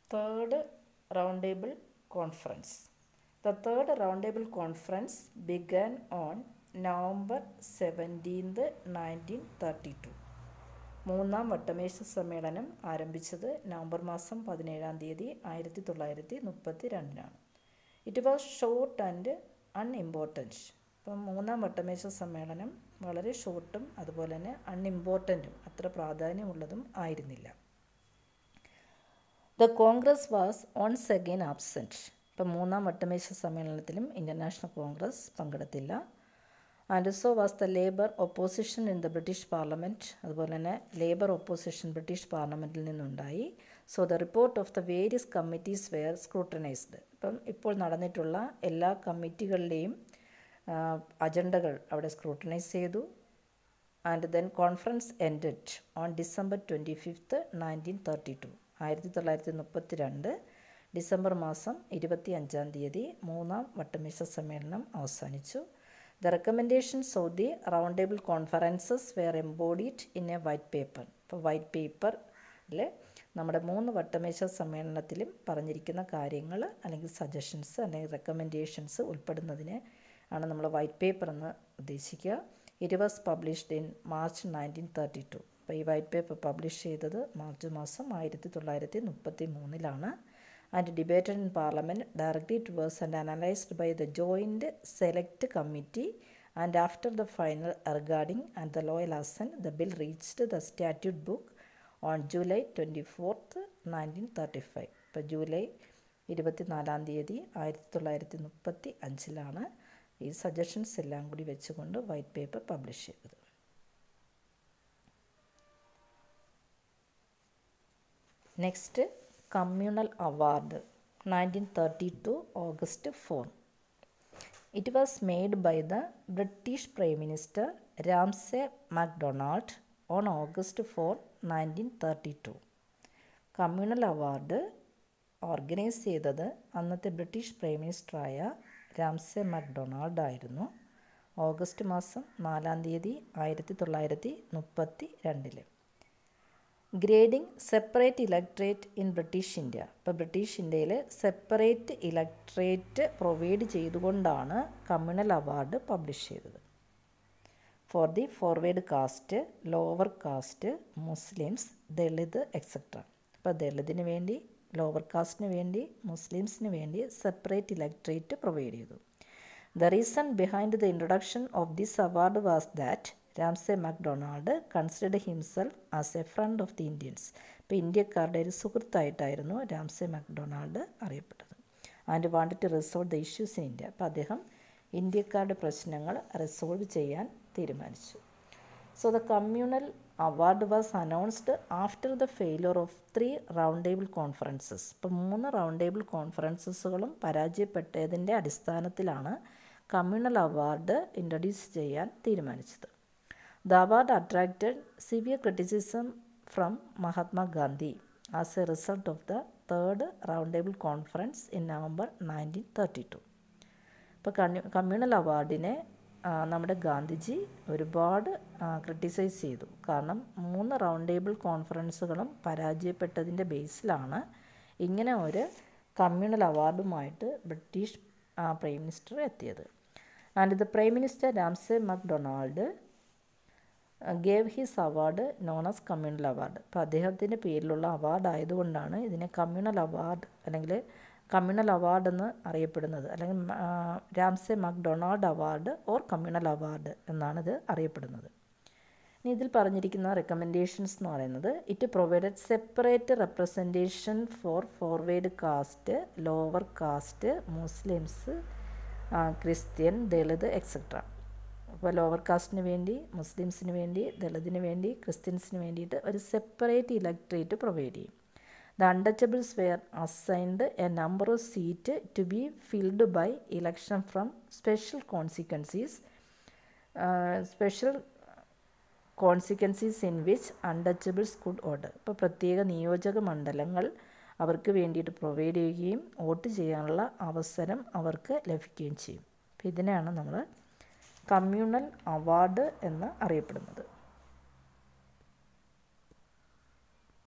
third roundtable conference. The third roundtable conference began on November 17th, 1932. മൂന്നാം വട്ടമേശ സമ്മേളനം ആരംഭിച്ചത് നവംബർ മാസം പതിനേഴാം തീയതി ആയിരത്തി തൊള്ളായിരത്തി മുപ്പത്തി രണ്ടിനാണ് it was short and unimportant ഇപ്പം മൂന്നാം വട്ടമേശ സമ്മേളനം വളരെ ഷോർട്ടും അതുപോലെ തന്നെ അൺഇമ്പോർട്ടൻറ്റും അത്ര പ്രാധാന്യമുള്ളതും ആയിരുന്നില്ല the Congress was once again absent ഇപ്പം മൂന്നാം വട്ടമേശ സമ്മേളനത്തിലും ഇന്ത്യൻ നാഷണൽ കോൺഗ്രസ് പങ്കെടുത്തില്ല and so was the labour opposition in the British parliament അതുപോലെ തന്നെ ലേബർ ഒപ്പോസിഷൻ ബ്രിട്ടീഷ് പാർലമെൻറ്റിൽ നിന്നുണ്ടായി so the report of the various committees were scrutinised ഇപ്പം ഇപ്പോൾ നടന്നിട്ടുള്ള എല്ലാ കമ്മിറ്റികളിലെയും അജണ്ടകൾ അവിടെ സ്ക്രൂട്ടനൈസ് ചെയ്തു and then conference ended on December twenty fifth nineteen thirty two ആയിരത്തി തൊള്ളായിരത്തി മുപ്പത്തി രണ്ട് ഡിസംബർ മാസം ഇരുപത്തി അഞ്ചാം തീയതി മൂന്നാം വട്ടമേശ സമ്മേളനം അവസാനിച്ചു the recommendations of the round table conferences were embodied in a white paper ഇപ്പോൾ വൈറ്റ് പേപ്പറിൽ നമ്മുടെ മൂന്ന് വട്ടമേശ സമ്മേളനത്തിലും പറഞ്ഞിരിക്കുന്ന കാര്യങ്ങൾ അല്ലെങ്കിൽ സജഷൻസ് അല്ലെങ്കിൽ റെക്കമെൻഡേഷൻസ് ഉൾപ്പെടുന്നതിന് ആണ് നമ്മൾ വൈറ്റ് പേപ്പർ എന്ന് ഉദ്ദേശിക്കുക it was published in March nineteen thirty two അപ്പോൾ ഈ വൈറ്റ് പേപ്പർ പബ്ലിഷ് ചെയ്തത് മാർച്ച് മാസം ആയിരത്തി തൊള്ളായിരത്തി മുപ്പത്തി മൂന്നിലാണ് and debated in parliament directly to verse and analysed by the joint select committee and after the final regarding and the royal assent the bill reached the statute book on July twenty fourth nineteen thirty five ഇപ്പോൾ July ഇരുപത്തിനാലാം തീയതി ആയിരത്തി തൊള്ളായിരത്തി മുപ്പത്തി അഞ്ചിലാണ് ഈ suggestions എല്ലാം കൂടി വെച്ചുകൊണ്ട് വൈറ്റ് പേപ്പർ പബ്ലിഷ് ചെയ്തത് next communal award nineteen thirty two August four it was made by the British prime minister Ramsay MacDonald on August four nineteen thirty two communal award organise ചെയ്തത് അന്നത്തെ British prime മിനിസ്റ്ററായ Ramsay MacDonald ആയിരുന്നു August മാസം നാലാം തീയതി ആയിരത്തി തൊള്ളായിരത്തി മുപ്പത്തി രണ്ടിൽ grading separate electorate in British India ഇപ്പോൾ ബ്രിട്ടീഷ് ഇന്ത്യയിൽ സെപ്പറേറ്റ് ഇലക്ട്രേറ്റ് പ്രൊവൈഡ് ചെയ്തുകൊണ്ടാണ് കമ്മ്യൂണൽ അവാർഡ് പബ്ലിഷ് ചെയ്തത് for the forward caste lower caste Muslims Dalit etcetera ഇപ്പോൾ ദളിതിന് വേണ്ടി ലോവർ കാസ്റ്റിന് വേണ്ടി മുസ്ലിംസിന് വേണ്ടി സെപ്പറേറ്റ് ഇലക്ട്രേറ്റ് പ്രൊവൈഡ് ചെയ്തു the reason behind the introduction of this award was that Ramsay MacDonald considered himself as a friend of the Indians ഇപ്പോൾ ഇന്ത്യക്കാരുടെ ഒരു സുഹൃത്തായിട്ടായിരുന്നു രാംസെ മക്ഡൊണാൾഡ് അറിയപ്പെട്ടത് and wanted to resolve the issues in India അപ്പോൾ അദ്ദേഹം ഇന്ത്യക്കാരുടെ പ്രശ്നങ്ങൾ റിസോൾവ് ചെയ്യാൻ തീരുമാനിച്ചു so the communal award was announced after the failure of three round table conferences ഇപ്പോൾ മൂന്ന് റൗണ്ട് ടേബിൾ കോൺഫറൻസസുകളും പരാജയപ്പെട്ടതിൻ്റെ അടിസ്ഥാനത്തിലാണ് കമ്മ്യൂണൽ അവാർഡ് ഇൻട്രൊഡ്യൂസ് ചെയ്യാൻ തീരുമാനിച്ചത് the award attracted severe criticism from Mahatma Gandhi as A result of the third round table conference in November nineteen thirty to ഇപ്പോൾ communal അവാർഡിനെ നമ്മുടെ ഗാന്ധിജി ഒരുപാട് criticise ചെയ്തു കാരണം മൂന്ന് റൗണ്ട് ടേബിൾ കോൺഫറൻസുകളും പരാജയപ്പെട്ടതിൻ്റെ ബേസിലാണ് ഇങ്ങനെ ഒരു കമ്മ്യൂണൽ അവാർഡുമായിട്ട് ബ്രിട്ടീഷ് പ്രൈം മിനിസ്റ്റർ എത്തിയത് and the prime minister Ramsay MacDonald gave his award known as communal award അപ്പോൾ അദ്ദേഹത്തിൻ്റെ പേരിലുള്ള അവാർഡ് ആയതുകൊണ്ടാണ് ഇതിനെ കമ്മ്യൂണൽ അവാർഡ് അല്ലെങ്കിൽ കമ്മ്യൂണൽ അവാർഡ് എന്ന് അറിയപ്പെടുന്നത് അല്ലെങ്കിൽ Ramsay MacDonald award or communal award എന്നാണ് ഇത് അറിയപ്പെടുന്നത് ഇനി ഇതിൽ പറഞ്ഞിരിക്കുന്ന റെക്കമെൻഡേഷൻസ് എന്ന് പറയുന്നത് it provided separate representation for forward caste lower caste Muslims Christian Dalit etcetera അപ്പോൾ ലോവർ കാസ്റ്റിന് വേണ്ടി മുസ്ലിംസിന് വേണ്ടി ദളിതിന് വേണ്ടി ക്രിസ്ത്യൻസിന് വേണ്ടിയിട്ട് ഒരു സെപ്പറേറ്റ് ഇലക്ട്രേറ്റ് പ്രൊവൈഡ് ചെയ്യും the untouchables were assigned a number of seat to be filled by election from special consequences special consequences in which untouchables could order ഇപ്പോൾ പ്രത്യേക നിയോജക മണ്ഡലങ്ങൾ അവർക്ക് വേണ്ടിയിട്ട് പ്രൊവൈഡ് ചെയ്യുകയും വോട്ട് ചെയ്യാനുള്ള അവസരം അവർക്ക് ലഭിക്കുകയും ചെയ്യും അപ്പോൾ ഇതിനെയാണ് നമ്മൾ കമ്മ്യൂണൽ അവാർഡ് എന്ന് അറിയപ്പെടുന്നത്